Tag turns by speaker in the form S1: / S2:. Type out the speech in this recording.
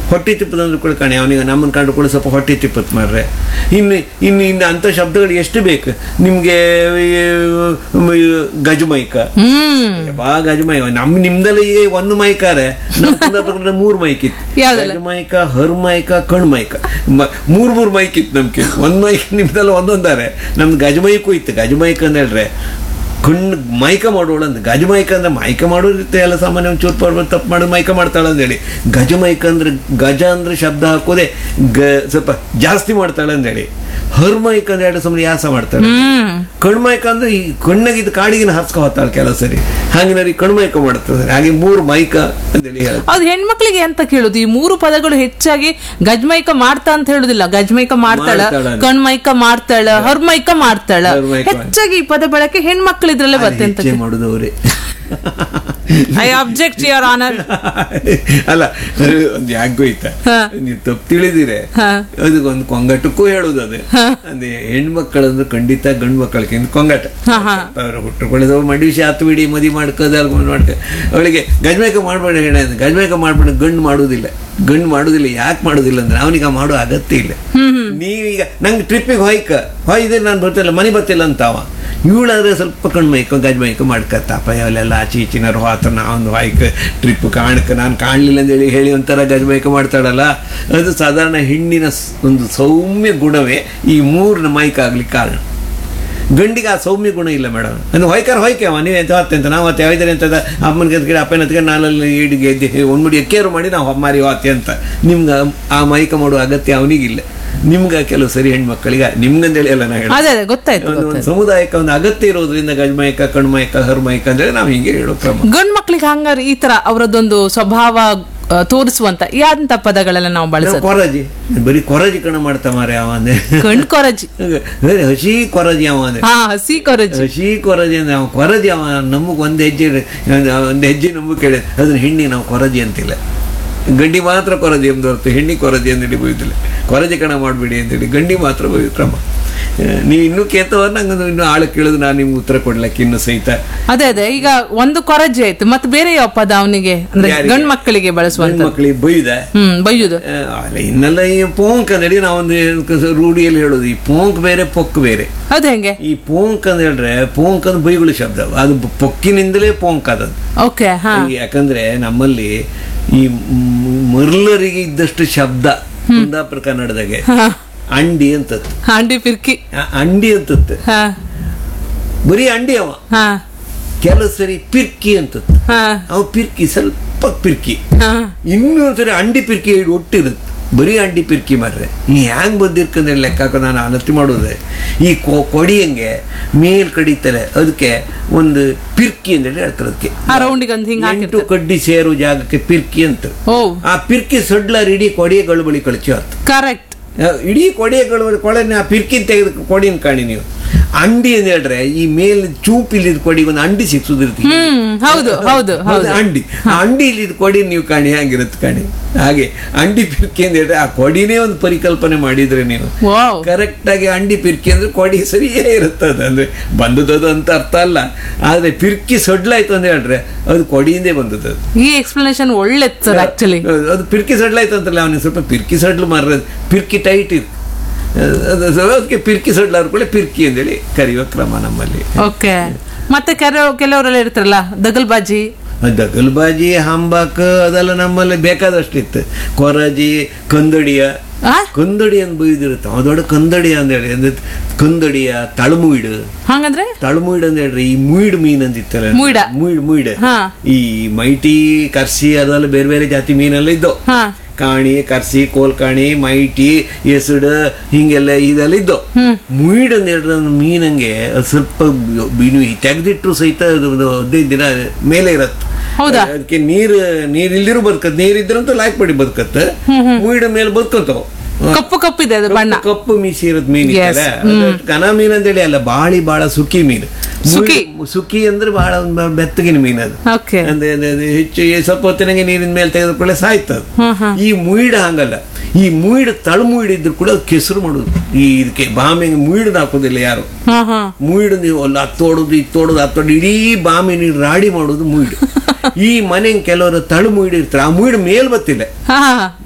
S1: ಹೊಟ್ಟೆ ತಿಪ್ಪದಂದ್ರೆ ಕೂಡ ಕಾಣಿ ಅವನಿಗೆ ನಮ್ಮನ್ನು ಕಂಡು ಕೂಡ ಸ್ವಲ್ಪ ಹೊಟ್ಟೆ ತಿಪ್ಪತ್ ಮಾರ್ರೆ ಇನ್ನು ಇನ್ನು ಇನ್ನು ಅಂಥ ಶಬ್ದಗಳು ಎಷ್ಟು ಬೇಕು ನಿಮಗೆ ಗಜಮೈಕ
S2: ಹ್ಮ್
S1: ಬಾ ಗಜಮೈಕ ನಮ್ ನಿಮ್ದೆಲ್ಲ ಈಗ ಒಂದು ಮೈಕಾರೆ ನಮ್ಮ ಕುಂದಾಪುರದಲ್ಲಿ ಮೂರು ಮೈಕ್ ಇತ್ತು
S2: ಯಾವ್ದೆಲ್ಲ?
S1: ಗಜಮೈಕ ಹರ್ಮೈಕ ಕಣ್ಮೈಕ ಮ- ಮೂರ್ ಮೂರ್ ಮೈಕ್ ಇತ್ತು ನಮ್ಗೆ ಒಂದ್ ಮೈಕ್ ನಿಮ್ದೆಲ್ಲ ಒಂದೊಂದಾರೆ ನಮ್ದು ಗಜಮೈಕು ಇತ್ತು ಗಜಮೈಕ್ ಅಂತ ಹೇಳ್ರೆ ಕಣ್ಣು ಮೈಕ ಮಾಡೋಳು ಅಂತ ಗಜಮೈಕ ಅಂದ್ರೆ ಮೈಕ ಮಾಡೋದಿರುತ್ತೆ ಎಲ್ಲ ಸಾಮಾನ್ಯ ಒಂಚೂರು ಪರ್ವ ತಪ್ಪು ಮಾಡಿ ಮೈಕ ಮಾಡ್ತಾಳೆ ಅಂತೇಳಿ ಗಜಮೈಕ ಅಂದ್ರೆ ಗಜ ಅಂದ್ರೆ ಶಬ್ದ ಹಾಕೋದೆ ಗ ಸ್ವಲ್ಪ ಜಾಸ್ತಿ ಮಾಡ್ತಾಳೆ ಅಂತೇಳಿ ಹರ್ಮೈಕ್ ಅಂದ್ರೆ ಎರಡು ಸುಮ್ಮನೆ ಯಾಸ ಮಾಡ್ತಾಳೆ
S2: ಹ್ಮ್
S1: ಕಣ್ಮೈಕ ಅಂದ್ರೆ ಈ ಕಣ್ಣಾಗಿದ್ದ ಕಾಡಿಗಿನ ಹರ್ಸ್ಕೊ ಹೋಗ್ತಾಳೆ ಕೆಲವು ಸರಿ ಹಾಗೆ ಕಣ್ಮೈಕ ಮಾಡ್ತದೆ ಹಾಗೆ ಮೂರು ಮೈಕ ಅಂತೇಳಿ ಹೇಳ
S2: ಅದು ಹೆಣ್ಮಕ್ಳಿಗೆ ಅಂತ ಕೇಳುದು ಈ ಮೂರು ಪದಗಳು ಹೆಚ್ಚಾಗಿ ಗಜ್ಮೈಕ ಮಾಡ್ತಾ ಅಂತ ಹೇಳುದಿಲ್ಲ ಗಜ್ಮೈಕ ಮಾಡ್ತಾಳ
S1: ಮಾಡ್ತಾಳ.
S2: ಕಣ್ಮೈಕ ಮಾಡ್ತಾಳ ಹೊರ್ಮೈಕ ಮಾಡ್ತಾಳ
S1: ಹೊರ್ಮೈಕ
S2: ಹೆಚ್ಚಾಗಿ ಈ ಪದ ಬಳಕೆ ಹೆಣ್ಮಕ್ಳು ಇದ್ರಲ್ಲೇ ಬರುತ್ತೆ ಅಂತ
S1: ಹೆಚ್ಚೆ ಮಾಡುದವ್ರೆ
S2: ಐ ಅಬ್ಜೆಕ್ಟ್ ಯುವರ್ ಆನರ್
S1: ಅಲ್ಲ ಒಂದು ಯಾಕೆ ಆಯ್ತಾ
S2: ಹಾ.
S1: ನೀವು ತಪ್ಪು ತಿಳಿದಿರೆ
S2: ಹಾ.
S1: ಅದಕ್ಕೊಂದು ಕೊಂಗಟಕ್ಕೂ ಹೇಳುದು ಅದು ಅಂದ್ರೆ ಹೆಣ್ಮಕ್ಕಳಂದ್ರೆ ಖಂಡಿತ ಗಂಡು ಮಕ್ಕಳಕ್ಕಿಂತ ಕೊಂಗಟ
S2: ಹಾ, ಹಾ.
S1: ಅವ್ರು ಹುಟ್ಟುಕೊಳ್ಳೋದು ಮಡಿಸಿ ಹತ್ತು ಬಿಡಿ ಮದಿ ಮಾಡ್ಕೋದು ಅಲ್ಕೊಂಡು ಮಾಡ್ಕೊ ಅವಳಿಗೆ ಗಜಮೇಕ ಮಾಡ್ಬೇಡ ಹೆಣ ಗಜಮೇಕ ಮಾಡ್ಬೇಡ ಗಂಡು ಮಾಡುವುದಿಲ್ಲ ಗಂಡು ಮಾಡುದಿಲ್ಲ ಯಾಕೆ ಮಾಡುದಿಲ್ಲ ಅಂದ್ರೆ ಅವನಿಗೆ ಮಾಡೋ ಅಗತ್ಯ ಇಲ್ಲ ನೀವೀಗ ನಂಗೆ ಟ್ರಿಪ್ಪಿಗೆ ಹೊಯ್ಕ ಹೊಯ್ದ್ರೆ ನಾನು ಬರ್ತಿಲ್ಲ ಮನೆ ಬರ್ತಿಲ್ಲ ಅಂತ ಅವ ಇವಳಾದ್ರೆ ಸ್ವಲ್ಪ ಕಣ್ಣು ಮೈಕ ಗಜಮೈಕ ಮಾಡ್ಕತ್ತಪ್ಪ ಅವೆಲ್ಲ ಆಚೆ ಈಚಿನವ್ರು ಹೋತ ಒಂದು ಹೊಯ್ಕ ಟ್ರಿಪ್ ಕಾಣಕ ನಾನು ಕಾಣಲಿಲ್ಲ ಅಂತೇಳಿ ಹೇಳಿ ಒಂಥರ ಗಜಮೈಕ ಮಾಡ್ತಾಳಲ್ಲ ಅದು ಸಾಧಾರಣ ಹೆಣ್ಣಿನ ಸ್- ಒಂದು ಸೌಮ್ಯ ಗುಣವೇ ಈ ಮೂರನ ಮೈಕ್ ಆಗ್ಲಿಕ್ಕೆ ಕಾರಣ ಗಂಡಿಗೆ ಆ ಸೌಮ್ಯ ಗುಣ ಇಲ್ಲ ಮೇಡಮ್ ಅಂದ್ರೆ ಹೊಯ್ಕಾರ ಹೊಯ್ಕೆ ಅವ ನೀವು ಎಂತ ಹೊತ್ತೆ ಅಂತ ನಾವು ಹೊತ್ತೆ ಯಾವ್ದಾರೆ ಅಂತದ ಅಮ್ಮನ ಕತ್ಕಡೆ ಅಪ್ಪನ ಹತ್ಕೊಂಡು ನಾನಲ್ಲಿ ಈಡಿಗೆ ಎದ್ದೆ ಒಂದು ಮುಡಿ ಕೇರು ಮಾಡಿ ನಾವು ಮಾರಿ ಹೋತೆ ಅಂತ ನಿಮ್ಗೆ ಆ ಮೈಕ ಮಾಡುವ ಅಗತ್ಯ ಅವನಿಗಿಲ್ಲ ನಿಮ್ಗೆ ಕೆಲವು ಸರಿ ಹೆಣ್ಮಕ್ಕಳಿಗೆ ನಿಮ್ಗಂದೇಳಿ ಎಲ್ಲ ನಾ ಹೇಳ
S2: ಅದೇ ಅದೇ ಗೊತ್ತಾಯ್ತು
S1: ಒಂದು ಒಂದು
S2: ಗೊತ್ತಾಯ್ತು
S1: ಸಮುದಾಯಕ್ಕೆ ಒಂದು ಅಗತ್ಯ ಇರೋದ್ರಿಂದ ಗಜಮೈಕ ಕಣ್ಮೈಕ ಹರ್ಮೈಕ ಅಂದ್ರೆ ನಾವು ಹಿಂಗೆ ಹೇಳೋ ಕ್ರಮ
S2: ಗಂಡ್ ಮಕ್ಳಿಗೆ ಹಂಗಾರೆ ಈ ತರ ಅವರದೊಂದು ಸ್ವಭಾವ ಆ, ತೋರಿಸುವಂತ ಯಾಂತ ಪದಗಳೆಲ್ಲ ನಾವು
S1: ನಾವು
S2: ಬಳಸೋದು
S1: ಕೊರಜಿ ಬರೀ ಕೊರಜಿ ಕಣ ಮಾಡ್ತಾ ಮಾರೆ ಅವ ಅಂದ್ರೆ
S2: ಗಂಡ್ ಕೊರಜಿ
S1: ಬರೀ ಹಸಿ ಕೊರಜಿ ಅವ ಅಂದ್ರೆ
S2: ಹಾ ಹಸಿ ಕೊರಜಿ
S1: ಹಸಿ ಕೊರಜಿ ಅಂದ್ರೆ ಅವ ಕೊರಜಿ ಅವ ನಮಗೆ ಒಂದು ಹೆಜ್ಜೆ ಒಂದು ಒಂದು ಹೆಜ್ಜೆ ನಮಗೆ ಕೇಳಿ ಅದನ್ನ ಹೆಣ್ಣಿ ನಾವು ಕೊರಜಿ ಅಂತಿಲ್ಲ ಗಂಡಿ ಮಾತ್ರ ಕೊರಜಿ ಎಂದು ಹೊರತು ಹೆಣ್ಣಿ ಕೊರಜಿ ಅಂತೇಳಿ ಬೈದಿಲ್ಲ ಕೊರಜಿ ಕಣ ಮಾಡಬೇಡಿ ಅಂತೇಳಿ ಗಂಡಿ ಮಾತ್ರ ಬೈದು ಕ್ರಮ ಆ, ನೀವು ಇನ್ನೂ ಕೇಳ್ತವ ನಂಗೆ ಇನ್ನೂ ಆಳು ಕೇಳಿದ್ರು ನಾನು ನಿಮ್ಗೆ ಉತ್ತರ ಕೊಡ್ಲಕ್ಕೆ ಇನ್ನು ಸಹಿತ
S2: ಅದೇ ಅದೇ ಈಗ ಒಂದು ಕೊರಜಿ ಆಯ್ತು ಮತ್ತೆ ಬೇರೆ ಯಾವ ಪದ ಅವನಿಗೆ ಅಂದ್ರೆ
S1: ಯಾರಿಗೆ?
S2: ಗಂಡ್ ಮಕ್ಕಳಿಗೆ ಬಳಸುವಂತ
S1: ಮಕ್ಕಳಿಗೆ ಬೈದ
S2: ಹ್ಮ್ ಬೈಯುದು
S1: ಆ, ಅಲ್ಲ ಇನ್ನೆಲ್ಲ ಈ ಪೋಂಕ್ ಅಂದೇಳಿ ನಾವೊಂದು ರೂಢಿಯಲ್ಲಿ ಹೇಳೋದು ಈ ಪೋಂಕ್ ಬೇರೆ ಪೊಕ್ ಬೇರೆ
S2: ಅದು ಹೆಂಗೆ
S1: ಈ ಪೋಂಕ್ ಅಂತ ಹೇಳಿದ್ರೆ ಪೋಂಕ್ ಅಂತ ಬೈಗುಳಿ ಶಬ್ದ ಅದು ಪೊಕ್ಕಿನಿಂದಲೇ ಪೋಂಕ್ ಅದದು
S2: ಓಕೆ ಹಾ
S1: ಯಾಕಂದ್ರೆ ನಮ್ಮಲ್ಲಿ ಈ ಮ್- ಮರ್ಲರಿಗೆ ಇದ್ದಷ್ಟು ಶಬ್ದ ಕುಂದಾಪುರ ಕನ್ನಡದಾಗೆ ಅಂಡಿ ಅಂತದ್ದು
S2: ಹಾಂಡಿ ಪಿರ್ಕಿ
S1: ಆ ಅಂಡಿ ಅಂತದ್ದು
S2: ಹಾ
S1: ಬರೀ ಅಂಡಿ ಅವ
S2: ಹಾ
S1: ಕೆಲವು ಸರಿ ಪಿರ್ಕಿ ಅಂತದ್ದು
S2: ಹಾ
S1: ಅವ ಪಿರ್ಕಿ ಸ್ವಲ್ಪ ಪಿರ್ಕಿ
S2: ಹಾ
S1: ಇನ್ನೂ ಒಂದ್ಸರಿ ಅಂಡಿ ಪಿರ್ಕಿ ಹಿಡ್ ಒಟ್ಟಿರುತ್ತೆ ಬರೀ ಅಂಡಿ ಪಿರ್ಕಿ ಮಾರ್ರೆ ನೀ ಹ್ಯಾಂಗ್ ಬಂದಿರ್ಕಂದ್ರೆ ಲೆಕ್ಕ ಹಾಕೋ ನಾನು ಅನತಿ ಮಾಡೋದೆ ಈ ಕೊ ಕೊಡಿಯಂಗೆ ಮೇಲ್ ಕಡಿತಾರೆ ಅದಕ್ಕೆ ಒಂದು ಪಿರ್ಕಿ ಅಂತೇಳಿ ಹೇಳ್ತಾರೆ ಅದಕ್ಕೆ
S2: ಆ ರೌಂಡಿಗೆ ಒಂದು ಹಿಂಗ
S1: ಎಂಟು
S2: ಹಾಕಿರ್ತಾರೆ
S1: ಕಡ್ಡಿ ಸೇರೋ ಜಾಗಕ್ಕೆ ಪಿರ್ಕಿ ಅಂತ
S2: ಓ
S1: ಆ ಪಿರ್ಕಿ ಸಡ್ಲಾರ್ ಇಡೀ ಕೊಡಿಯ ಬಳಿ ಕಳಿಸಿ ಹೊತ್ತು
S2: ಕರೆಕ್ಟ್
S1: ಇಡೀ ಕೊಡಿಯ ಬಳಿ ಕೊಳೆನ ಆ ಪಿರ್ಕಿ ತೆಗೆದು ಕೊಡಿನ ಕಾಣಿ ನೀವು ಅಂಡಿ ಅಂತ ಹೇಳ್ರೆ ಈ ಮೇಲ್ ಚೂಪಿಲಿದ್ ಕೊಡಿ ಒಂದು ಅಂಡಿ ಸಿಕ್ಸುದಿರ್ತಿ
S2: ಹ್ಮ್ ಹೌದು ಹೌದು ಹೌದು
S1: ಅಂಡಿ ಆ ಅಂಡಿ ಇಲ್ಲಿದ್ ಕೊಡಿ ನೀವು ಕಾಣಿ ಹ್ಯಾಂಗಿರುತ್ತೆ ಕಾಣಿ ಹಾಗೆ ಅಂಡಿ ಪಿರ್ಕಿ ಅಂತ ಹೇಳಿದ್ರೆ ಆ ಕೊಡಿನೇ ಒಂದು ಪರಿಕಲ್ಪನೆ ಮಾಡಿದ್ರೆ ನೀವು
S2: ವಾವ್
S1: ಕರೆಕ್ಟ್ ಆಗಿ ಅಂಡಿ ಪಿರ್ಕಿ ಅಂದ್ರೆ ಕೊಡಿ ಸರಿಯೇ ಇರುತ್ತದೆ ಅಂದ್ರೆ ಬಂದದ್ದು ಅಂತ ಅರ್ಥ ಅಲ್ಲ ಆದ್ರೆ ಪಿರ್ಕಿ ಸಡ್ಲಾಯ್ತು ಅಂತ ಹೇಳ್ರೆ ಅದು ಕೊಡಿಯಿಂದೇ ಬಂದದ್ದು ಅದು.
S2: ಈ ಎಕ್ಸ್ಪ್ಲನೇಷನ್ ಒಳ್ಳೆತ್ ಸರ್ ಆಕ್ಚುಲಿ
S1: ಹೌದು, ಅದು ಪಿರ್ಕಿ ಸಡ್ಲಾಯ್ತು ಅಂತಲ್ಲ ಅವನಿಗೆ ಸ್ವಲ್ಪ ಪಿರ್ಕಿ ಸಡ್ಲು ಮಾರ ಪಿರ್ಕಿ ಟೈಟ್ ಇತ್ತು ಅದು ಅದು ಅದಕ್ಕೆ ಪಿರ್ಕಿ ಸಡ್ಲಾರ್ ಕೂಡ ಪಿರ್ಕಿ ಅಂತೇಳಿ ಕರೆಯುವ ಕ್ರಮ ನಮ್ಮಲ್ಲಿ
S2: ಓಕೆ ಮತ್ತೆ ಕೆಲವು ಕೆಲವರೆಲ್ಲ ಇರ್ತಾರಲ್ಲ ದಗಲ್ಬಾಜಿ
S1: ದಗಲ್ಬಾಜಿ ಹಂಬಾಕ್ ಅದೆಲ್ಲ ನಮ್ಮಲ್ಲಿ ಬೇಕಾದಷ್ಟಿತ್ತು ಕೊರಜಿ ಕಂದಡಿಯ
S2: ಆ
S1: ಕಂದಡಿ ಅಂತ ಬೈದಿರುತ್ತೆ ಅವ ದೊಡ್ಡ ಕಂದಡಿ ಅಂದೇಳಿ ಅಂದ್ರೆ ಕಂದಡಿಯ ತಳಮುಯಿಡು
S2: ಹಂಗಂದ್ರೆ
S1: ತಳಮುಯಿಡ್ ಅಂತ ಹೇಳ್ರಿ ಈ ಮುಯಿಡ್ ಮೀನ್ ಅಂತಿತ್ತಲ್ಲ
S2: ಮುಯ್ಡ.
S1: ಮುಯಿಡ್ ಮುಯಿಡ್
S2: ಹಾ.
S1: ಈ ಮೈಟಿ ಕರ್ಸಿ ಅದೆಲ್ಲ ಬೇರೆ ಬೇರೆ ಜಾತಿ ಮೀನೆಲ್ಲ ಇದ್ದವು
S2: ಹಾ
S1: ಕಾಣಿ ಕರ್ಸಿ ಕೋಲ್ಕಾಣಿ ಮೈಟಿ ಎಸಡ್ ಹಿಂಗೆಲ್ಲ ಇದೆಲ್ಲ ಇದ್ದು
S2: ಹ್ಮ್.
S1: ಮುಯಿಡ್ ಅಂತ ಹೇಳಿದ್ರೆ ಒಂದು ಮೀನಂಗೆ ಅದು ಸ್ವಲ್ಪ ಬಿನು ತೆಗೆದಿಟ್ರು ಸಹಿತ ಅದು ಒಂದು ಹದಿನೈದು ದಿನ ಮೇಲೆ ಇರತ್ತೆ
S2: ಹೌದಾ?
S1: ಅದಕ್ಕೆ ನೀರು ನೀರ್ ಇಲ್ದಿರೂ ಬದುಕತ್ ನೀರ್ ಇದ್ರಂತೂ ಲಾಯ್ಕ್ ಪಡಿ ಬದುಕತ್ತ ಮುಯಿಡ ಮೇಲೆ ಬದುಕಂತಾವ
S2: ಕಪ್ಪು ಕಪ್ಪಿದೆ ಅದು ಬಣ್ಣ
S1: ಕಪ್ಪು ಮೀಸಿ ಇರೋದ್ ಮೀನ್
S2: Yes.
S1: ಇತ್ತಲ್ಲ ಕನ ಮೀನ್ ಅಂತೇಳಿ ಅಲ್ಲ ಬಾಳಿ ಬಾಳ ಸುಕ್ಕಿ ಮೀನು
S2: ಸುಕ್ಕಿ.
S1: ಮುಯಿಡ್- ಸುಕ್ಕಿ ಅಂದ್ರೆ ಬಹಳ ಒಂದು ಬೆತ್ತಗಿನ ಮೀನು ಅದು
S2: ಓಕೆ
S1: ಅಂದ್ರೆ ಅದು- ಅದು ಹೆಚ್ಚು ಈ ಸ್ವಲ್ಪ ಹೊತ್ತಿನಂಗೆ ನೀರಿನ ಮೇಲೆ ತೆಗೆದುಕೊಳ್ಳೆ ಸಾಯ್ತದ
S2: ಹ್ಮ್ ಹ್ಮ್
S1: ಈ ಮುಯಿಡ ಹಂಗಲ್ಲ ಈ ಮುಯಿಡ ತಳ ಮುಯಿಡ ಇದ್ರು ಕೂಡ ಅದು ಕೆಸರು ಮಾಡುದು ಈ ಇದಕ್ಕೆ ಬಾಮಿಗೆ ಮುಯಿಡ ಹಾಕೋದಿಲ್ಲ ಯಾರು
S2: ಹಾ ಹಾ
S1: ಮುಯಿಡು ನೀವು ಅಲ್ಲಿ ಹತ್ತೋಡುದು ಇತ್ತೋಡುದು ಹತ್ತೋಡು ಇಡೀ ಬಾಮಿ ನೀರು ರಾಡಿ ಮಾಡೋದು ಮುಯಿಡು ಈ ಮನೆ ಕೆಲವರು ತಳು ಮುಯಿಡು ಇರ್ತಾರೆ ಆ ಮುಯಿಡು ಮೇಲ್ ಬತ್ತಿಲ್ಲ
S2: ಹಾ